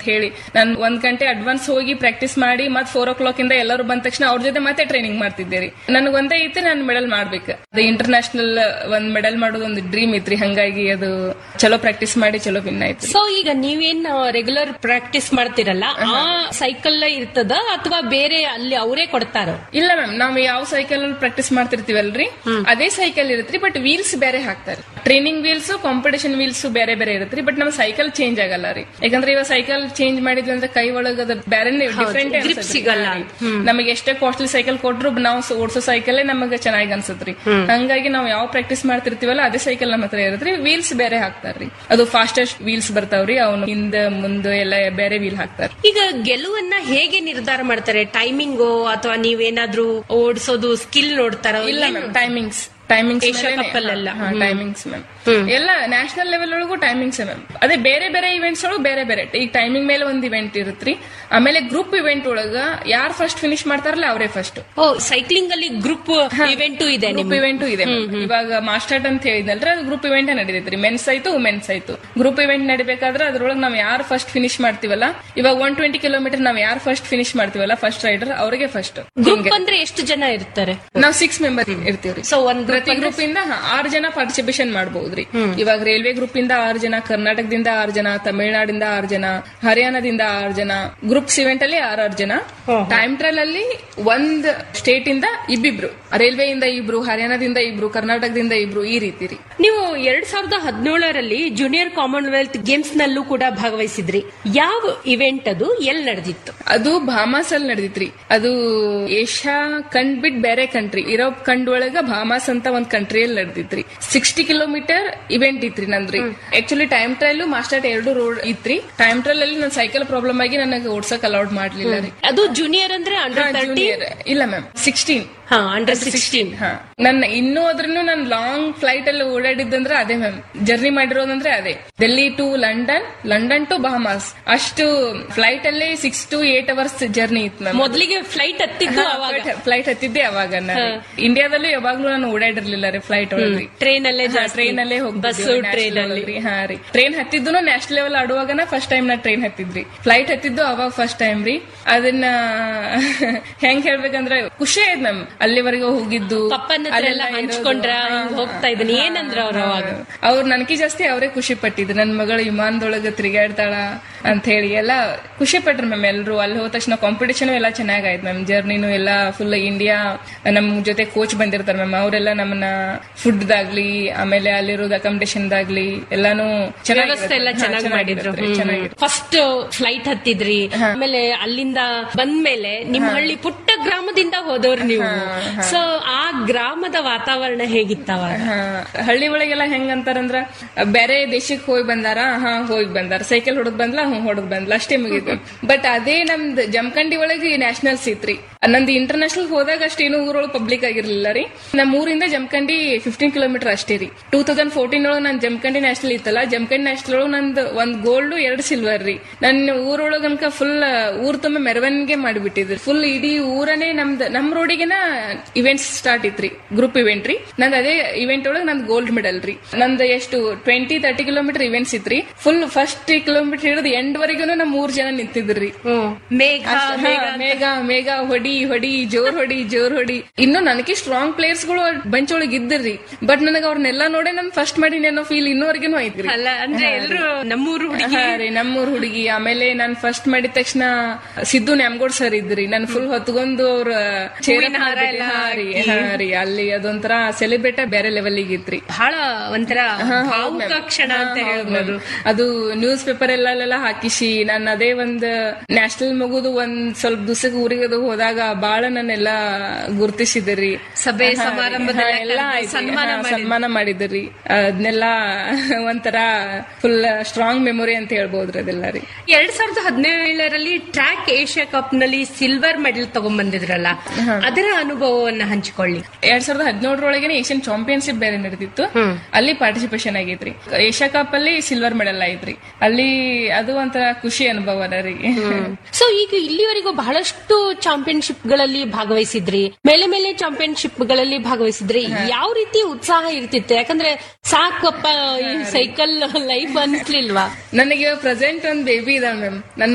ಹೇಳಿ ನಾನು ಒಂದ್ ಗಂಟೆ ಅಡ್ವಾನ್ಸ್ ಹೋಗಿ ಪ್ರಾಕ್ಟೀಸ್ ಮಾಡಿ ಮತ್ ಫೋರ್ ಓ ಕ್ಲಾಕ್ ಇಂದ ಎಲ್ಲರೂ ಬಂದ ತಕ್ಷಣ ಅವ್ರ ಜೊತೆ ಮತ್ತೆ ಟ್ರೈನಿಂಗ್ ಮಾಡ್ತಿದ್ದೆ ರೀ ನನಗೆ ಒಂದೇ ಐತಿ ನಾನು ಮೆಡಲ್ ಮಾಡ್ಬೇಕು ಅದು ಇಂಟರ್ನ್ಯಾಷನಲ್ ಒಂದ್ ಮೆಡಲ್ ಮಾಡೋದು ಒಂದು ಡ್ರೀಮ್ ಐತ್ರಿ ಹಂಗಾಗಿ ಅದು ಚಲೋ ಪ್ರಾಕ್ಟೀಸ್ ಮಾಡಿ ಚಲೋ ವಿನ್ ಆಯ್ತು ಸೊ ಈಗ ನೀವೇನ್ ರೆಗ್ಯುಲರ್ ಪ್ರಾಕ್ಟೀಸ್ ಮಾಡ್ತಿರಲ್ಲ ಆ ಸೈಕಲ್ ಇರ್ತದ ಅಥವಾ ಬೇರೆ ಅಲ್ಲಿ ಅವರೇ ಕೊಡ್ತಾರ ಇಲ್ಲ ಮ್ಯಾಮ್ ನಾವು ಯಾವ ಸೈಕಲ್ ಅಲ್ಲಿ ಪ್ರಾಕ್ಟೀಸ್ ಮಾಡ್ತಿರ್ತೀವಲ್ರಿ ಅದೇ ಸೈಕಲ್ ಇರುತ್ತೆ ಬಟ್ ವೀಲ್ಸ್ ಬೇರೆ ಹಾಕ್ತಾರೆ ಟ್ರೈನಿಂಗ್ ವೀಲ್ಸ್ ಕಾಂಪಿಟೇಷನ್ ವೀಲ್ಸ್ ಬೇರೆ ಬೇರೆ ಇರುತ್ತೆ ಬಟ್ ನಮ್ಮ ಸೈಕಲ್ ಚೇಂಜ್ ಆಗಲ್ಲ ರೀ ಯಾಕಂದ್ರೆ ಇವಾಗ ಸೈಕಲ್ ಚೇಂಜ್ ಮಾಡಿದ್ವಿ ಅಂದ್ರೆ ಕೈ ಒಳಗ ಅದು ಬೇರೆ ಡಿಫ್ರೆಂಟ್ grip ಸಿಗಲ್ಲ. ನಮಗೆ ಎಷ್ಟೇ ಕಾಸ್ಟ್ಲಿ ಸೈಕಲ್ ಕೊಟ್ರು ನಾವು ಸ- ಓಡ್ಸೋ ಸೈಕಲ್ ನಮಗೆ ಚೆನ್ನಾಗಿ ಅನ್ಸತ್ರಿ ಹಂಗಾಗಿ ನಾವು ಯಾವ ಪ್ರಾಕ್ಟೀಸ್ ಮಾಡ್ತಿರ್ತೀವಲ್ಲ ಅದೇ ಸೈಕಲ್ ನಮ್ಮ ಹತ್ರ ಇರುತ್ತೆ ವೀಲ್ಸ್ ಬೇರೆ ಹಾಕ್ತಾರ್ರಿ ಅದು ಫಾಸ್ಟೆಸ್ಟ್ ವೀಲ್ಸ್ ಬರ್ತಾವ್ರಿ ಅವನು ಹಿಂದ ಮುಂದೆ ಎಲ್ಲ ಬೇರೆ ವೀಲ್ ಹಾಕ್ತಾರ ಈಗ ಗೆಲುವನ್ನ ಹೇಗೆ ನಿರ್ಧಾರ ಮಾಡ್ತಾರೆ ಟೈಮಿಂಗು ಅಥವಾ ನೀವೇನಾದ್ರೂ ಓಡಿಸೋದು ಸ್ಕಿಲ್ ನೋಡ್ತಾರ ಇಲ್ಲ ma'am timings timings Asia Cup ಅಲ್ಲೆಲ್ಲ. ಟೈಮಿಂಗ್ಸ್ ಮ್ಯಾಮ್ ಎಲ್ಲ ನ್ಯಾಷನಲ್ ಲೆವೆಲ್ ಒಳಗೂ ಟೈಮಿಂಗ್ಸ್ ಮ್ಯಾಮ್ ಅದೇ ಬೇರೆ ಬೇರೆ ಇವೆಂಟ್ಸ್ ಒಳಗೂ ಬೇರೆ ಬೇರೆ ಈಗ ಟೈಮಿಂಗ್ ಮೇಲೆ ಒಂದ್ ಇವೆಂಟ್ ಇರುತ್ರಿ ಆಮೇಲೆ ಗ್ರೂಪ್ ಇವೆಂಟ್ ಒಳಗ ಯಾರು ಫಸ್ಟ್ ಫಿನಿಶ್ ಮಾಡ್ತಾರಲ್ಲ ಅವರೇ ಫಸ್ಟ್ ಓ ಸೈಕ್ಲಿಂಗ್ ಅಲ್ಲಿ ಗ್ರೂಪ್ ಇವೆಂಟು ಇದೆ ಗ್ರೂಪ್ ನಿಮ್ಗೆ ಇವೆಂಟ್ ಇದೆ ma'am. ಇವಾಗ ಮಾಸ್ಟರ್ಟ್ ಅಂತ ಹೇಳಿದ್ನಲ್ರಿ ಅದು ಗ್ರೂಪ್ ಇವೆಂಟ್ ನಡೀತೈತ್ರಿ ಮೆನ್ಸ್ ಆಯ್ತು ವುಮೆನ್ಸ್ ಆಯ್ತು ಗ್ರೂಪ್ ಇವೆಂಟ್ ನಡಿಬೇಕಾದ್ರೆ ಅದ್ರೊಳಗೆ ನಾವ್ ಯಾರು ಫಸ್ಟ್ ಫಿನಿಶ್ ಮಾಡ್ತೀವಲ್ಲ ಇವಾಗ ಒನ್ ಟ್ವೆಂಟಿ ಕಿಲೋಮೀಟರ್ ನಾವ್ ಯಾರು ಫಸ್ಟ್ ಫಿನಿಶ್ ಮಾಡ್ತೀವಲ್ಲ ಫಸ್ಟ್ ರೈಡರ್ ಅವ್ರಿಗೆ ಫಸ್ಟ್ ಗ್ರೂಪ್ ಅಂದ್ರೆ ಎಷ್ಟು ಜನ ಇರ್ತಾರೆ ನಾವ್ ಸಿಕ್ಸ್ ಮೆಂಬರ್ ಇರ್ತೀವ್ರಿ ಸೊ ಒಂದ್ ಗ್ರೂಪ್ ಪ್ರತಿ ಗ್ರೂಪ್ ಇಂದ ಹಾ, ಆರು ಜನ ಪಾರ್ಟಿಸಿಪೇಷನ್ ಮಾಡಬಹುದ್ರಿ ಇವಾಗ ರೈಲ್ವೆ ಗ್ರೂಪ್ ಇಂದ ಆರು ಜನ ಕರ್ನಾಟಕದಿಂದ ಆರು ಜನ ತಮಿಳುನಾಡಿಂದ ಆರು ಜನ ಹರಿಯಾಣದಿಂದ ಆರು ಜನ ಗ್ರೂಪ್ಸ್ ಇವೆಂಟ್ ಅಲ್ಲಿ ಆರಾರು ಜನ ಟೈಮ್ ಟ್ರಯಲ್ ಅಲ್ಲಿ ಒಂದ್ ಸ್ಟೇಟ್ ಇಂದ ಇಬ್ಬಿಬ್ರು ರೈಲ್ವೆ ಇಂದ ಇಬ್ರು ಹರಿಯಾಣದಿಂದ ಇಬ್ರು ಕರ್ನಾಟಕದಿಂದ ಇಬ್ರು ಈ ರೀತಿ ರೀ ನೀವು ಎರಡ್ ಸಾವಿರದ ಹದಿನೇಳರಲ್ಲಿ ಜೂನಿಯರ್ ಕಾಮನ್ವೆಲ್ತ್ ಗೇಮ್ಸ್ ನಲ್ಲೂ ಕೂಡ ಭಾಗವಹಿಸಿದ್ರಿ ಯಾವ ಇವೆಂಟ್ ಅದು ಎಲ್ಲಿ ನಡೆದಿತ್ತು ಅದು ಭಾಮಾಸ್ ಅಲ್ಲಿ ನಡೆದಿತ್ರಿ ಅದು ಏಷ್ಯಾ ಕಂಡ್ ಬಿಟ್ ಬೇರೆ ಕಂಟ್ರಿ ಯುರೋಪ್ ಕಂಡ್ ಒಳಗ ಭಾಮಾಸ್ ಅಂತ ಒಂದ್ ಕಂಟ್ರಿಯಲ್ಲಿ ನಡೆದಿತ್ರಿ ಸಿಕ್ಸ್ಟಿ ಕಿಲೋಮೀಟರ್ ಇವೆಂಟ್ ಇತ್ರಿ ನಂದ್ರಿ ಆಕ್ಚುಲಿ ಟೈಮ್ ಟ್ರಯಲ್ ಮಾಸ್ಟರ್ ಎರಡು ರೋಡ್ ಇತ್ರಿ ಟೈಮ್ ಟ್ರಯಲ್ ಅಲ್ಲಿ ನನ್ನ ಸೈಕಲ್ ಪ್ರಾಬ್ಲಮ್ ಆಗಿ ನನಗೆ ಓಡ್ಸಕ್ ಅಲೌಡ್ ಮಾಡ್ಲಿಲ್ಲ ರೀ ಅದು ಜೂನಿಯರ್ ಅಂದ್ರೆ ಅಂಡರ್ ತರ್ಟಿ ಜೂನಿಯರ್ ಇಲ್ಲ ಮ್ಯಾಮ್ ಸಿಕ್ಸ್ಟೀನ್ ಹಾ ಅಂಡರ್ ಸಿಕ್ಸ್ಟೀನ್ ಹಾ ನನ್ನ ಇನ್ನೂ ಅದ್ರೂ ನಾನು ಲಾಂಗ್ ಫ್ಲೈಟ್ ಅಲ್ಲಿ ಓಡಾಡಿದ್ದಂದ್ರೆ ಅದೇ ಮ್ಯಾಮ್ ಜರ್ನಿ ಮಾಡಿರೋದಂದ್ರೆ ಅದೇ Delhi to London London to Bahamas ಅಷ್ಟು ಫ್ಲೈಟ್ ಅಲ್ಲಿ six to eight hours journey ಇತ್ತು ಮ್ಯಾಮ್ ಮೊದಲಿಗೆ ಫ್ಲೈಟ್ ಹತ್ತಿದ್ದು ಅವಾಗ ಫ್ಲೈಟ್ ಹತ್ತಿದ್ದೆ ಅವಾಗ ನಾನು ಇಂಡಿಯಾದಲ್ಲೂ ಯಾವಾಗ್ಲೂ ನಾನು ಓಡಾಡಿರ್ಲಿಲ್ಲ ರೀ ಫ್ಲೈಟ್ ಒಳಗ್ರಿ ಟ್ರೈನ್ ಅಲ್ಲೇ ಟ್ರೈನ್ ಅಲ್ಲೇ ಬಸ್ಸು ಟ್ರೈನ್ ಅಲ್ಲಿ ಹಾ ರೀ ಟ್ರೈನ್ ಹತ್ತಿದ್ದು ನ್ಯಾಷನಲ್ ಲೆವೆಲ್ ಆಡುವಾಗನ ಫಸ್ಟ್ ಟೈಮ್ ನಾ ಟ್ರೈನ್ ಹತ್ತಿದ್ರಿ ಫ್ಲೈಟ್ ಹತ್ತಿದ್ದು ಅವಾಗ ಫಸ್ಟ್ ಟೈಮ್ ರೀ ಅದನ್ನ ಹೆಂಗ್ ಹೇಳ್ಬೇಕಂದ್ರೆ ಖುಷಿ ಆಯ್ತು ಮ್ಯಾಮ್ ಅಲ್ಲಿವರೆಗೂ ಹೋಗಿದ್ದು ಪಪ್ಪನ ಹತ್ರ ಎಲ್ಲ ಅಲ್ಲೆಲ್ಲ ಇರೋದು. ಹಂಚ್ಕೊಂಡ್ರ ಹಾ, ಹಿಂಗ್ ಹೋಗ್ತಾ ಇದೀನಿ ಏನಂದ್ರ ಅವ್ರ ಅವಾಗ ಅವ್ರು ನನಗೆ ಜಾಸ್ತಿ ಅವರೇ ಖುಷಿ ಪಟ್ಟಿದ್ರು ನನ್ನ ಮಗಳು ವಿಮಾನದೊಳಗ ತಿರುಗಾಡ್ತಾಳ ಅಂತ ಹೇಳಿ ಎಲ್ಲ ಖುಷಿ ಪಟ್ರು ಮ್ಯಾಮ್ ಎಲ್ರು ಅಲ್ಲಿ ಹೋದ ತಕ್ಷಣ ಕಾಂಪಿಟೇಷನ್ ಎಲ್ಲ ಚೆನ್ನಾಗಾಯ್ತು ಮ್ಯಾಮ್ ಜರ್ನಿನು ಎಲ್ಲ ಫುಲ್ ಇಂಡಿಯಾ ನಮ್ ಜೊತೆ ಕೋಚ್ ಬಂದಿರ್ತಾರೆ ಮ್ಯಾಮ್ ಅವರೆಲ್ಲ ನಮ್ಮನ್ನ ಫುಡ್ ದಾಗ್ಲಿ ಆಮೇಲೆ ಅಲ್ಲಿರೋದು ಅಕಾಮಿಡೇಷನ್ ದಾಗ್ಲಿ ಎಲ್ಲಾನು ವ್ಯವಸ್ಥೆ ಎಲ್ಲ ಚೆನ್ನಾಗಿ ಮಾಡಿದ್ರು ಚೆನ್ನಾಗಿರುತ್ತೆ ಫಸ್ಟ್ ಫ್ಲೈಟ್ ಹತ್ತಿದ್ರಿ ಆಮೇಲೆ ಅಲ್ಲಿಂದ ಬಂದ್ಮೇಲೆ ನಿಮ್ಮ ಹಳ್ಳಿ ಪುಟ್ಟ ಗ್ರಾಮದಿಂದ ಹೋದವ್ರು ನೀವು ಸೊ ಆ ಗ್ರಾಮದ ವಾತಾವರಣ ಹೇಗಿತ್ತ ಅವಾಗ ಹಾ, ಹಳ್ಳಿ ಒಳಗೆಲ್ಲ ಹೆಂಗ್ ಅಂತಾರಂದ್ರ ಬೇರೆ ದೇಶಕ್ಕೆ ಹೋಗಿ ಬಂದಾರ ಹಾ ಹೋಗಿ ಬಂದಾರ ಸೈಕಲ್ ಹೊಡದ್ ಬಂದ್ಲ ಹ್ಞೂ ಹೊಡದ್ ಬಂದ್ಲ ಅಷ್ಟೇ ಮುಗಿತು ಬಟ್ ಅದೇ ನಮ್ದು ಜಮಖಂಡಿ ಒಳಗೆ ನ್ಯಾಷನಲ್ಸ್ ಇತ್ರಿ ನಂದು ಇಂಟರ್ನ್ಯಾಷನಲ್ ಹೋದಾಗ ಅಷ್ಟೇನು ಊರೊಳಗೆ ಪಬ್ಲಿಕ್ ಆಗಿರ್ಲಿಲ್ಲ ರೀ ನಮ್ಮ ಊರಿಂದ ಜಮಖಂಡಿ ಫಿಫ್ಟೀನ್ ಕಿಲೋಮೀಟರ್ ಅಷ್ಟೇ ರೀ ಟೂ ತೌಸಂಡ್ ಫೋರ್ಟೀನ್ ಒಳಗೆ ನಾನು ಜಮಖಂಡಿ ನ್ಯಾಷನಲ್ ಇತ್ತಲ್ಲ ಜಮಖಂಡಿ ನ್ಯಾಷನಲ್ ಒಳಗೆ ನಂದು ಒಂದ್ ಗೋಲ್ಡ್ ಎರಡು ಸಿಲ್ವರ್ ರೀ ನನ್ನ ಊರೊಳಗ ಅನ್ಕ ಫುಲ್ ಊರ್ ತುಂಬ ಮೆರವಣಿಗೆ ಮಾಡಿಬಿಟ್ಟಿದ್ರು ಫುಲ್ ಇಡೀ ಊರನೇ ನಮ್ದು ನಮ್ ರೋಡಿಗೆನ ಇವೆಂಟ್ಸ್ ಸ್ಟಾರ್ಟ್ ಇತ್ರಿ ಗ್ರೂಪ್ ಇವೆಂಟ್ ರೀ ನಂದು ಅದೇ ಇವೆಂಟ್ ಒಳಗೆ ನಂದು ಗೋಲ್ಡ್ ಮೆಡಲ್ ರೀ ನಂದು ಎಷ್ಟು ಟ್ವೆಂಟಿ ತರ್ಟಿ ಕಿಲೋಮೀಟರ್ ಇವೆಂಟ್ಸ್ ಇತ್ರಿ ಫುಲ್ ಫಸ್ಟ್ ಕಿಲೋಮೀಟರ್ ಹಿಡಿದು ಎಂಡ್ ವರೆಗೂ ನಮ್ ಮೂರ್ ಜನ ನಿಂತಿದ್ರಿ ಮೇಘ ಅಷ್ಟ್- ಹಾ, ಮೇಘ ಮೇಘ ಹೊಡಿ ಹೊಡಿ ಜೋರ್ ಹೊಡಿ ಜೋರ್ ಹೊಡಿ ಇನ್ನು ನನಗೆ ಸ್ಟ್ರಾಂಗ್ ಪ್ಲೇಯರ್ಸ್ ಗಳು ಬಂಚ್ ಒಳಗ್ ಇದ್ದಿರ್ರಿ ಬಟ್ ನನಗೆ ಅವ್ರನ್ನೆಲ್ಲ ನೋಡೇ ನನ್ ಫಸ್ಟ್ ಮಾಡಿ ಅನ್ನೋ ಫೀಲ್ ಇನ್ನೂವರೆಗೂ ಐತ್ರಿ ಅಲ್ಲ ಅಂದ್ರೆ ಎಲ್ರು ನಮ್ಮೂರು ಹುಡುಗಿ ಹಾ ರೀ ನಮ್ಮೂರ್ ಹುಡುಗಿ ಆಮೇಲೆ ನಾನ್ ಫಸ್ಟ್ ಮಾಡಿದ ತಕ್ಷಣ ಸಿದ್ದು ನ್ಯಾಮ್ಗೋಡ್ ಸರ್ ಇದ್ರಿ ನನ್ ಫುಲ್ ಹೊತ್ಕೊಂಡು ಅವ್ರ ಹೂವಿನ ಹಾರ ಎಲ್ಲ ಹಾ ರೀ ಹಾ ರೀ ಅಲ್ಲಿ ಅದೊಂಥರ ಸೆಲೆಬ್ರೇಟ್ ಬೇರೆ ಲೆವೆಲ್ ಇತ್ತು ಬಹಳ ಒಂಥರ ಭಾವುಕ ಕ್ಷಣ ಅಂತ ಹೇಳ್ಬೋದು ಅದು ನ್ಯೂಸ್ ಪೇಪರ್ ಎಲ್ಲ ಹಾಕಿಸಿ ನಾನು ಅದೇ ಒಂದ್ ನ್ಯಾಷನಲ್ ಮಗುದು ಒಂದ್ ಸ್ವಲ್ಪ ದಿವಸಕ್ಕೆ ಊರಿಗೆ ಅದು ಹೋದಾಗ ಬಾಳ ನನ್ನೆಲ್ಲ ಗುರ್ತಿಸಿದ್ರಿ ಸಭೆ ಸಮಾರಂಭದಲ್ಲಿ ಎಲ್ಲ ಕರ್ದು ಸನ್ಮಾನ ಮಾಡಿದ್ರು. ಸನ್ಮಾನ ಮಾಡಿದ್ರಿ ಅದನ್ನೆಲ್ಲ ಒಂಥರ ಫುಲ್ ಸ್ಟ್ರಾಂಗ್ ಮೆಮೊರಿ ಅಂತ ಹೇಳ್ಬೋದ್ರಿ ಅದೆಲ್ಲ ರೀ ಎರಡ್ ಸಾವಿರದ ಹದಿನೇಳರಲ್ಲಿ ಟ್ರ್ಯಾಕ್ ಏಷ್ಯಾ ಕಪ್ ನಲ್ಲಿ ಸಿಲ್ವರ್ ಮೆಡಲ್ ತಗೊಂಡ್ ಬಂದಿದ್ರಲ್ಲ ಅದರ ಅನುಭವವನ್ನ ಹಂಚಿಕೊಳ್ಳಿ ಎರಡ್ ಸಾವಿರದ ಹದಿನೇಳರೊಳಗೆ ಏಷ್ಯನ್ ಚಾಂಪಿಯನ್ಶಿಪ್ ಬೇರೆ ನಡೆದಿತ್ತು ಅಲ್ಲಿ ಪಾರ್ಟಿಸಿಪೇಷನ್ ಆಗೈತ್ರಿ ಏಷ್ಯಾ ಕಪ್ ಅಲ್ಲಿ ಸಿಲ್ವರ್ ಮೆಡಲ್ ಆಯ್ತ್ರಿ ಅಲ್ಲಿ ಅದು ಒಂಥರ ಖುಷಿ ಅನುಭವ ರೀ ಸೊ ಈಗ ಇಲ್ಲಿವರೆಗೂ ಬಹಳಷ್ಟು ಚಾಂಪಿಯನ್ಶಿಪ್ ಗಳಲ್ಲಿ ಭಾಗವಹಿಸಿದ್ರಿ ಮೇಲೆ ಮೇಲೆ ಚಾಂಪಿಯನ್ಶಿಪ್ ಗಳಲ್ಲಿ ಭಾಗವಹಿಸಿದ್ರಿ ಯಾವ ರೀತಿ ಉತ್ಸಾಹ ಇರ್ತಿತ್ತು ಯಾಕಂದ್ರೆ ಸಾಕಪ್ಪ ಈ ಸೈಕಲ್ ಲೈಫ್ ಅನ್ಸ್ಲಿಲ್ವಾ ನನಗೆ ಪ್ರೆಸೆಂಟ್ ಒಂದ್ ಬೇಬಿ ಇದಾವ ಮ್ಯಾಮ್ ನನ್ನ